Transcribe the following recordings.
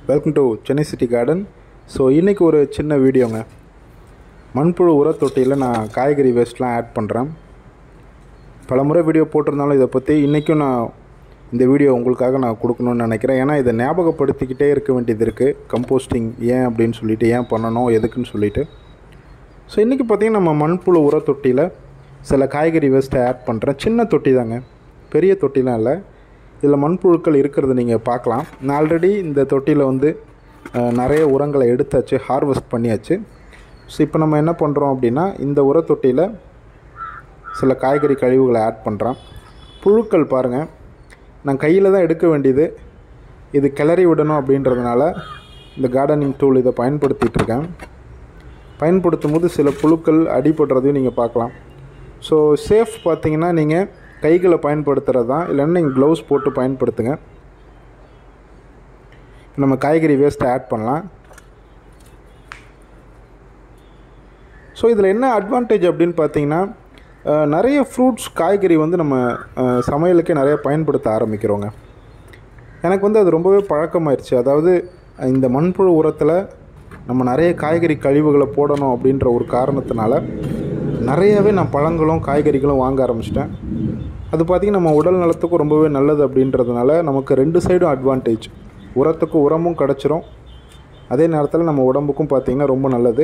welcome to Chennai city garden so இன்றைக்கி ஒரு சின்ன வீடியோங்க மண்புழு உர தொட்டியில் நான் காய்கறி வேஸ்ட்லாம் ஆட் பண்ணுறேன் பல முறை வீடியோ போட்டிருந்தாலும் இதை பற்றி இன்றைக்கும் நான் இந்த வீடியோ உங்களுக்காக நான் கொடுக்கணும்னு நினைக்கிறேன் ஏன்னா இதை ஞாபகப்படுத்திக்கிட்டே இருக்க வேண்டியது இருக்குது கம்போஸ்டிங் ஏன் அப்படின்னு சொல்லிட்டு ஏன் பண்ணணும் எதுக்குன்னு சொல்லிட்டு ஸோ இன்றைக்கி பார்த்திங்கன்னா நம்ம மண்புழு உர தொட்டியில் சில காய்கறி வேஸ்ட்டை ஆட் பண்ணுறேன் சின்ன தொட்டி தாங்க பெரிய தொட்டிலாம் இல்லை இதில் மண்புழுக்கள் இருக்கிறத நீங்கள் பார்க்கலாம் நான் ஆல்ரெடி இந்த தொட்டியில் வந்து அஹ், நிறைய உரங்களை எடுத்தாச்சு ஹார்வெஸ்ட் பண்ணியாச்சு ஸோ இப்போ நம்ம என்ன பண்ணுறோம் அப்படின்னா இந்த உர தொட்டியில் சில காய்கறி கழிவுகளை ஆட் பண்ணுறேன் புழுக்கள் பாருங்கள் நான் கையில் தான் எடுக்க வேண்டியது இது கிளறி விடணும் அப்படின்றதுனால இந்த கார்டனிங் டூல் இதை பயன்படுத்திகிட்டு இருக்கேன் பயன்படுத்தும் போது சில புழுக்கள் அடிபடுறதையும் நீங்கள் பார்க்கலாம் ஸோ சேஃப் பார்த்தீங்கன்னா நீங்கள் கைகளை பயன்படுத்துகிறது தான் இல்லைன்னா நீங்கள் க்ளவுஸ் போட்டு பயன்படுத்துங்க நம்ம காய்கறி வேஸ்ட்டை ஆட் பண்ணலாம் ஸோ இதில் என்ன அட்வான்டேஜ் அப்படின்னு பார்த்தீங்கன்னா அஹ், நிறைய ஃப்ரூட்ஸ் காய்கறி வந்து நம்ம அஹ், சமையலுக்கே நிறைய பயன்படுத்த ஆரம்பிக்கிறோங்க எனக்கு வந்து அது ரொம்பவே பழக்கமாயிருச்சு அதாவது இந்த மண்புழு உரத்தில் நம்ம நிறைய காய்கறி கழிவுகளை போடணும் அப்படின்ற ஒரு காரணத்தினால நிறையவே நான் பழங்களும் காய்கறிகளும் வாங்க ஆரம்பிச்சிட்டேன் அது பார்த்திங்கன்னா நம்ம உடல் நலத்துக்கும் ரொம்பவே நல்லது அப்படின்றதுனால நமக்கு ரெண்டு சைடும் அட்வான்டேஜ் உரத்துக்கு உரமும் கிடச்சிரும் அதே நேரத்தில் நம்ம உடம்புக்கும் பார்த்திங்கன்னா ரொம்ப நல்லது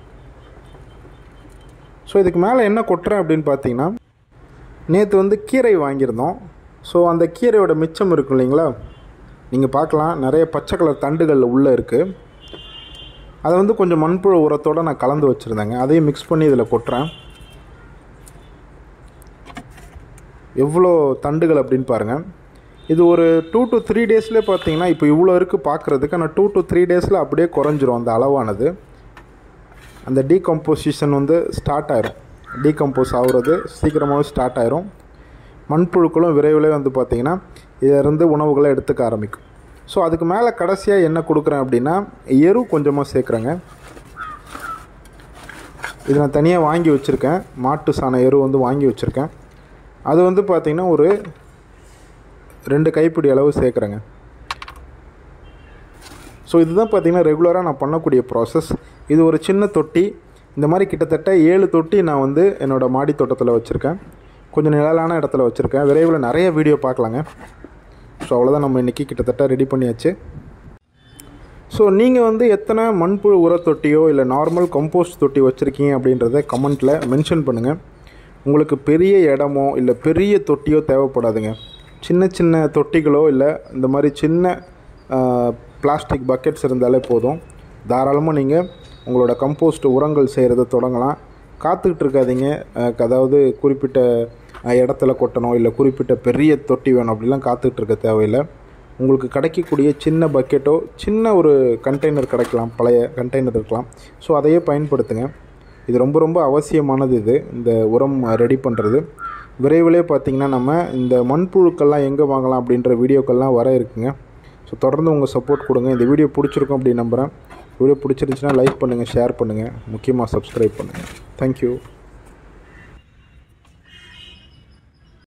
ஸோ இதுக்கு மேலே என்ன கொட்டுறேன் அப்படின்னு பார்த்தீங்கன்னா நேற்று வந்து கீரை வாங்கியிருந்தோம் ஸோ அந்த கீரையோட மிச்சம் இருக்கும் இல்லைங்களா நீங்கள் பார்க்கலாம் நிறைய பச்சை கலர் தண்டுகள் உள்ளே இருக்குது அதை வந்து கொஞ்சம் மண்புழு உரத்தோடு நான் கலந்து வச்சுருந்தேங்க அதையும் மிக்ஸ் பண்ணி இதில் கொட்டுறேன் எவ்வளோ தண்டுகள் அப்படின்னு பாருங்கள் இது ஒரு டூ டு த்ரீ டேஸ்லேயே பார்த்தீங்கன்னா இப்போ இவ்வளோ இருக்குது பார்க்குறதுக்கு ஆனால் டூ டு த்ரீ டேஸில் அப்படியே குறைஞ்சிரும் அந்த அளவானது அந்த டீகம்போசிஷன் வந்து ஸ்டார்ட் ஆயிரும் டீகம்போஸ் ஆகுறது சீக்கிரமாகவே ஸ்டார்ட் ஆயிரும் மண்புழுக்களும் விரைவில் வந்து பார்த்திங்கன்னா இதிலிருந்து உணவுகளை எடுத்துக்க ஆரம்பிக்கும் ஸோ அதுக்கு மேலே கடைசியாக என்ன கொடுக்குறேன் அப்படின்னா எரு கொஞ்சமாக சேர்க்குறேங்க இது நான் தனியாக வாங்கி வச்சுருக்கேன் மாட்டு சாண எரு வந்து வாங்கி வச்சுருக்கேன் அது வந்து பார்த்திங்கன்னா ஒரு ரெண்டு கைப்பிடி அளவு சேர்க்குறேங்க ஸோ இதுதான் பார்த்திங்கன்னா ரெகுலராக நான் பண்ணக்கூடிய ப்ராசஸ் இது ஒரு சின்ன தொட்டி இந்த மாதிரி கிட்டத்தட்ட ஏழு தொட்டி நான் வந்து என்னோடய மாடி தோட்டத்தில் வச்சுருக்கேன் கொஞ்சம் நிழலான இடத்துல வச்சுருக்கேன் விரைவில் நிறைய வீடியோ பார்க்கலாங்க ஸோ அவ்வளோதான் நம்ம இன்றைக்கி கிட்டத்தட்ட ரெடி பண்ணியாச்சு ஸோ நீங்கள் வந்து எத்தனை மண்புழு உர தொட்டியோ இல்லை நார்மல் கம்போஸ்ட் தொட்டி வச்சுருக்கீங்க அப்படின்றத கமெண்ட்டில் மென்ஷன் பண்ணுங்கள் உங்களுக்கு பெரிய இடமோ இல்லை பெரிய தொட்டியோ தேவைப்படாதுங்க சின்ன சின்ன தொட்டிகளோ இல்லை இந்த மாதிரி சின்ன பிளாஸ்டிக் பக்கெட்ஸ் இருந்தாலே போதும் தாராளமாக நீங்கள் உங்களோட கம்போஸ்ட் உரங்கள் செய்கிறத தொடங்கலாம் காத்துக்கிட்டு இருக்காதீங்க அஹ், அதாவது குறிப்பிட்ட அஹ், இடத்துல கொட்டணும் இல்லை குறிப்பிட்ட பெரிய தொட்டி வேணும் அப்படிலாம் காத்துக்கிட்டு இருக்க தேவையில்லை உங்களுக்கு கிடைக்கக்கூடிய சின்ன பக்கெட்டோ சின்ன ஒரு கண்டெய்னர் கிடைக்கலாம் பழைய கண்டெய்னர் இருக்கலாம் ஸோ அதையே பயன்படுத்துங்க இது ரொம்ப ரொம்ப அவசியமானது இது இந்த உரம் ரெடி பண்ணுறது விரைவிலே பார்த்திங்கன்னா நம்ம இந்த மண்புழுக்கள்லாம் எங்கே வாங்கலாம் அப்படின்ற வீடியோக்கள்லாம் வர இருக்குங்க ஸோ தொடர்ந்து உங்கள் சப்போர்ட் கொடுங்க இந்த வீடியோ பிடிச்சிருக்கும் அப்படின்னு நம்புகிறேன் வீடியோ பிடிச்சிருந்துச்சுன்னா லைக் பண்ணுங்கள் ஷேர் பண்ணுங்கள் முக்கியமாக சப்ஸ்கிரைப் பண்ணுங்கள் தேங்க்யூ